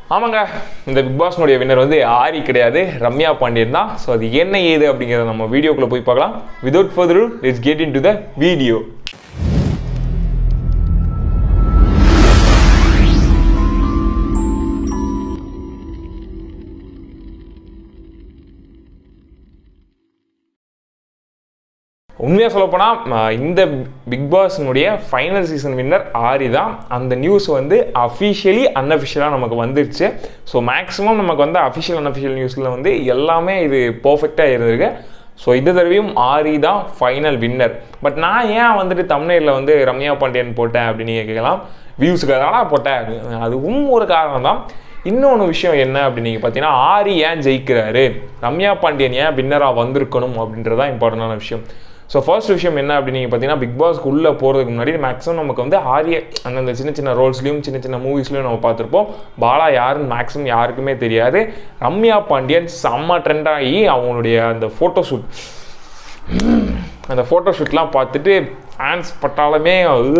ஆமாங்க இந்த Bigg பாஸ்னுடைய winner வந்து ஆரி கிடையாது ரம்யா பாண்டியன் தான் ஸோ அது என்ன ஏது அப்படிங்கிறத நம்ம வீடியோக்குள்ளே போய் பார்க்கலாம் without further let's get in to the video உண்மையாக சொல்லப்போனால் இந்த பிக் பாஸ்னுடைய ஃபைனல் சீசன் வின்னர் ஆரி தான் அந்த நியூஸ் வந்து அஃபிஷியலி அன்அஃபிஷியலாக நமக்கு வந்துருச்சு ஸோ மேக்ஸிமம் நமக்கு வந்து அஃபிஷியல் அன்அஃபிஷியல் நியூஸில் வந்து எல்லாமே இது பர்ஃபெக்டாக இருந்திருக்கு ஸோ இந்த தடவையும் ஆரி தான் ஃபைனல் வின்னர் பட் நான் ஏன் வந்துட்டு தமிழ்நாட்டில் வந்து ரம்யா பாண்டியன் போட்டேன் அப்படின்னு நீங்கள் கேட்கலாம் வியூஸுக்காக போட்டேன் அதுவும் ஒரு காரணம் தான் இன்னொன்று விஷயம் என்ன அப்படின்னு நீங்கள் பார்த்தீங்கன்னா ஆரி ஏன் ஜெயிக்கிறாரு ரம்யா பாண்டியன் ஏன் வின்னராக வந்திருக்கணும் அப்படின்றது தான் இம்பார்ட்டண்டான விஷயம் ஸோ ஃபர்ஸ்ட் விஷயம் என்ன அப்படின்னு நீங்கள் பார்த்தீங்கன்னா பிக் பாஸ்க்கு உள்ளே போகிறதுக்கு முன்னாடி மேக்ஸிமம் நமக்கு வந்து ஆரிய அந்தந்த சின்ன சின்ன ரோல்ஸ்லையும் சின்ன சின்ன மூவிஸ்லையும் நம்ம பார்த்துருப்போம் பாலா யாருன்னு மேக்ஸிமம் யாருக்குமே தெரியாது ரம்யா பாண்டியன் செம்ம ட்ரெண்ட் ஆகி அவங்களுடைய அந்த ஃபோட்டோ ஷூட் அந்த ஃபோட்டோ ஷூட்லாம் பார்த்துட்டு ஃபேன்ஸ் பட்டாலுமே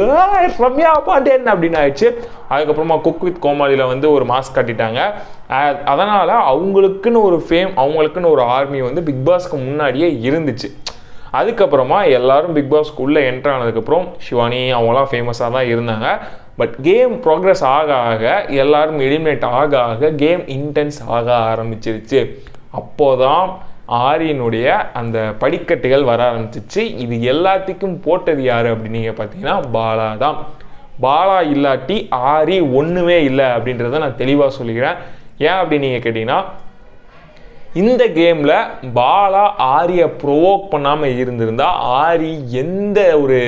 ரம்யா பாண்டியன் அப்படின்னு ஆயிடுச்சு அதுக்கப்புறமா குக் வித் கோமாளியில் வந்து ஒரு மாஸ்க் கட்டிட்டாங்க அதனால் அவங்களுக்குன்னு ஒரு ஃபேம் அவங்களுக்குன்னு ஒரு ஆர்மி வந்து பிக் பாஸ்க்கு முன்னாடியே இருந்துச்சு அதுக்கப்புறமா எல்லாரும் பிக் பாஸ்க்கு உள்ளே என்ட்ரு ஆனதுக்கப்புறம் சிவானி அவங்களாம் ஃபேமஸாக தான் இருந்தாங்க பட் கேம் ப்ராக்ரஸ் ஆக ஆக எல்லாரும் எலிமினேட் ஆக ஆக கேம் இன்டென்ஸ் ஆக ஆரம்பிச்சிருச்சு அப்போதான் ஆரியனுடைய அந்த படிக்கட்டுகள் வர ஆரம்பிச்சிச்சு இது எல்லாத்துக்கும் போட்டது யார் அப்படின்னு நீங்கள் பார்த்தீங்கன்னா பாலா தான் பாலா இல்லாட்டி ஆரி ஒன்றுமே இல்லை அப்படின்றத நான் தெளிவாக சொல்லிக்கிறேன் ஏன் அப்படின்னு நீங்கள் கேட்டிங்கன்னா இந்த கேமில் பாலா ஆரியை ப்ரொவோக் பண்ணாமல் இருந்திருந்தா ஆரி எந்த ஒரு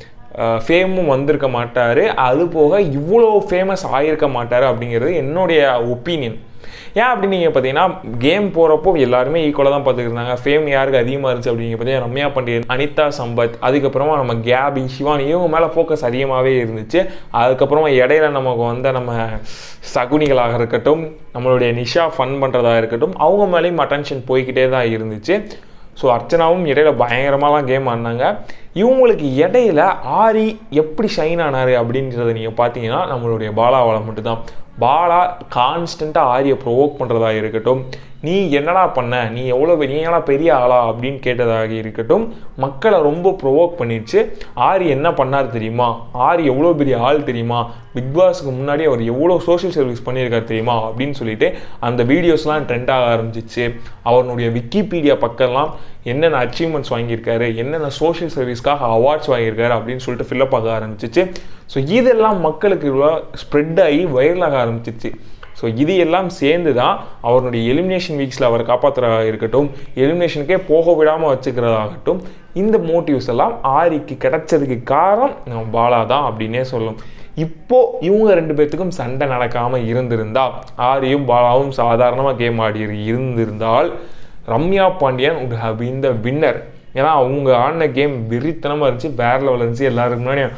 ஃபேமும் வந்திருக்க மாட்டார் அது போக இவ்வளோ ஃபேமஸ் ஆகியிருக்க மாட்டார் அப்படிங்கிறது என்னுடைய ஒப்பீனியன் ஏன் அப்படின்னு நீங்கள் பார்த்தீங்கன்னா கேம் போகிறப்போ எல்லாருமே ஈக்குவலாக தான் பார்த்துக்கிருந்தாங்க ஃபேம் யாருக்கு அதிகமாக இருந்துச்சு அப்படின்னு பார்த்தீங்கன்னா ரம்யா பாண்டியன் அனிதா சம்பத் அதுக்கப்புறமா நம்ம கேபி சிவானி இவங்க மேலே ஃபோக்கஸ் அதிகமாகவே இருந்துச்சு அதுக்கப்புறமா இடையில நமக்கு வந்த நம்ம சகுனிகளாக இருக்கட்டும் நம்மளுடைய நிஷா ஃபன் பண்ணுறதாக இருக்கட்டும் அவங்க மேலேயும் அட்டென்ஷன் போய்கிட்டே தான் இருந்துச்சு ஸோ அர்ச்சனாவும் இடையில பயங்கரமாக தான் கேம் ஆடினாங்க இவங்களுக்கு இடையில ஆரி எப்படி ஷைன் ஆனார் அப்படின்றத நீங்கள் பார்த்தீங்கன்னா நம்மளுடைய பாலாவால் மட்டும்தான் பாலா கான்ஸ்டண்ட்டாக ஆரியை ப்ரொவோக் பண்ணுறதாக இருக்கட்டும் நீ என்னடா பண்ண நீ எவ்வளோ நீ என்னடா பெரிய ஆளா அப்படின்னு கேட்டதாக இருக்கட்டும் மக்களை ரொம்ப ப்ரொவோக் பண்ணிடுச்சு ஆரி என்ன பண்ணார் தெரியுமா ஆரி எவ்வளோ பெரிய ஆள் தெரியுமா பிக் பாஸ்க்கு முன்னாடி அவர் எவ்வளோ சோஷியல் சர்வீஸ் பண்ணியிருக்காரு தெரியுமா அப்படின்னு சொல்லிட்டு அந்த வீடியோஸ்லாம் ட்ரெண்ட் ஆக ஆரம்பிச்சிச்சு அவனுடைய விக்கிபீடியா பக்கம்லாம் என்னென்ன அச்சீவ்மெண்ட்ஸ் வாங்கியிருக்காரு என்னென்ன சோஷியல் சர்வீஸ்க்காக அவார்ட்ஸ் வாங்கியிருக்காரு அப்படின்னு சொல்லிட்டு ஃபில்லப் ஆக ஆரம்பிச்சிச்சு ஸோ இதெல்லாம் மக்களுக்கு ஸ்ப்ரெட் ஆகி வைரலாக ஆரம்பிச்சிச்சு ஸோ இது எல்லாம் சேர்ந்து தான் அவருடைய எலிமினேஷன் வீக்ஸில் அவரை காப்பாற்றுறதா இருக்கட்டும் எலிமினேஷனுக்கே போக விடாமல் வச்சுக்கிறதாகட்டும் இந்த மோட்டிவ்ஸ் எல்லாம் ஆரிக்கு கிடைச்சதுக்கு காரணம் நம்ம பாலா தான் அப்படின்னே சொல்லணும் இப்போ இவங்க ரெண்டு பேர்த்துக்கும் சண்டை நடக்காமல் இருந்திருந்தா ஆரியும் பாலாவும் சாதாரணமாக கேம் ஆடி இருந்திருந்தால் Ramya Pandian would have been the winner ஏன்னா அவங்க ஆடின கேம் வெறித்தனமாக இருந்துச்சு வேற லெவலில் இருந்துச்சு எல்லாருக்கு முன்னாடியும்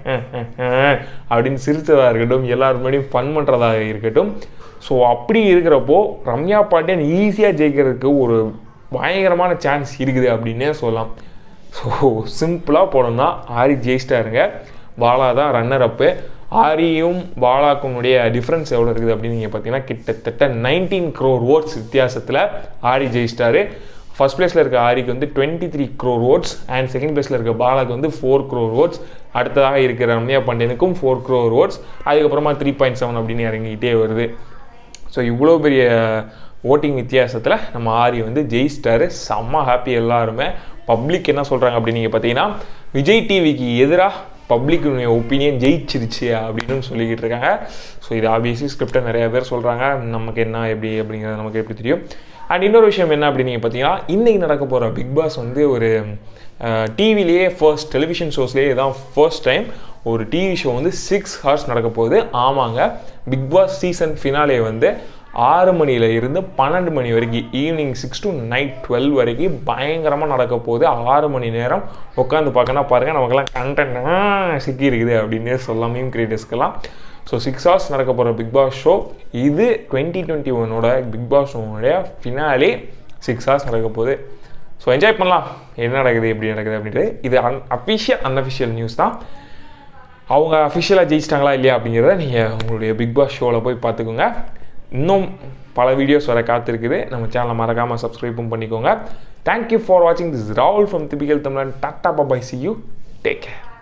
அப்படின்னு சிரித்ததாக இருக்கட்டும் எல்லாருக்கு முன்னாடியும் ஃபன் பண்ணுறதாக இருக்கட்டும் ஸோ அப்படி இருக்கிறப்போ ரம்யா பாண்டியன் ஈஸியாக ஜெயிக்கிறதுக்கு ஒரு பயங்கரமான சான்ஸ் இருக்குது அப்படின்னே சொல்லலாம் ஸோ சிம்பிளாக போனோம்னா ஆரி ஜெயிச்சிட்டாருங்க பாலா தான் ரன்னர் அப்பு ஆரியும் பாலாக்குனுடைய டிஃப்ரென்ஸ் எவ்வளோ இருக்குது அப்படின்னு நீங்கள் பார்த்தீங்கன்னா கிட்டத்தட்ட நைன்டீன் க்ரோர் ஓட்ஸ் வித்தியாசத்தில் ஆரி ஜெயிச்சிட்டாரு ஃபர்ஸ்ட் பிளேஸில் இருக்க ஆரிக்கு வந்து twenty three crore votes and second பிளேஸில் இருக்க பாலாக்கு வந்து ஃபோர் க்ரோர் ஓட்ஸ் அடுத்ததாக இருக்கிற ரம்யா பாண்டியனுக்கும் ஃபோர் க்ரோர் ஓட்ஸ் அதுக்கப்புறமா த்ரீ பாயிண்ட் செவன் அப்படின்னு இறங்கிக்கிட்டே வருது ஸோ இவ்வளோ பெரிய ஓட்டிங் வித்தியாசத்தில் நம்ம ஆரி வந்து ஜெயிச்சிட்டாரு செம்ம ஹாப்பி எல்லாருமே பப்ளிக் என்ன சொல்கிறாங்க அப்படின்னு நீங்கள் பார்த்தீங்கன்னா விஜய் டிவிக்கு எதிராக பப்ளிக்குடைய ஒப்பீனியன் ஜெயிச்சிருச்சு அப்படின்னு சொல்லிக்கிட்டு இருக்காங்க ஸோ இது ஆப்வியஸ்லி ஸ்கிரிப்டை நிறைய பேர் சொல்கிறாங்க நமக்கு என்ன எப்படி அப்படிங்கிறது நமக்கு எப்படி தெரியும் அண்ட் இன்னொரு விஷயம் என்ன அப்படின்னு நீங்கள் பார்த்தீங்கன்னா இன்றைக்கி நடக்க போகிற பிக் பாஸ் வந்து ஒரு டிவிலேயே ஃபர்ஸ்ட் டெலிவிஷன் ஷோஸ்லேயே தான் ஃபர்ஸ்ட் டைம் ஒரு டிவி ஷோ வந்து சிக்ஸ் ஹவர்ஸ் நடக்க போகுது ஆமாங்க பிக் பாஸ் சீசன் ஃபினாலே வந்து ஆறு மணியில் இருந்து பன்னெண்டு மணி வரைக்கும் evening six to night twelve வரைக்கும் பயங்கரமாக நடக்க போகுது ஆறு மணி நேரம் உட்காந்து பார்க்கணும் பாருங்கள் நமக்கெல்லாம் கண்டென்ட் சிக்கி இருக்குது அப்படின்னு சொல்லாமையும் கிரியேட்டர்ஸ்க்கெல்லாம் ஸோ சிக்ஸ் ஹவர்ஸ் நடக்க போகிற பிக் பாஸ் ஷோ இது டுவெண்ட்டி டுவெண்ட்டி ஒனோட பிக் பாஸ் ஷோனுடைய ஃபினாலே சிக்ஸ் ஹவர்ஸ் நடக்க போகுது ஸோ என்ஜாய் பண்ணலாம் என்ன நடக்குது எப்படி நடக்குது அப்படின்ட்டு இது அன் அஃபிஷியல் அன்அஃபிஷியல் நியூஸ் தான் அவங்க அஃபிஷியலாக ஜெயிச்சிட்டாங்களா இல்லையா அப்படிங்கிறத நீங்கள் உங்களுடைய பிக் பாஸ் ஷோவில் போய் பார்த்துக்கோங்க இன்னும் பல வீடியோஸ் வர காத்திருக்குது நம்ம சேனலை மறக்காமல் சப்ஸ்கிரைப்பும் பண்ணிக்கோங்க தேங்க்யூ ஃபார் வாட்சிங் திஸ் ராகுல் ஃப்ரம் திபிகல் தமிழன் tata பாபாய் C you take care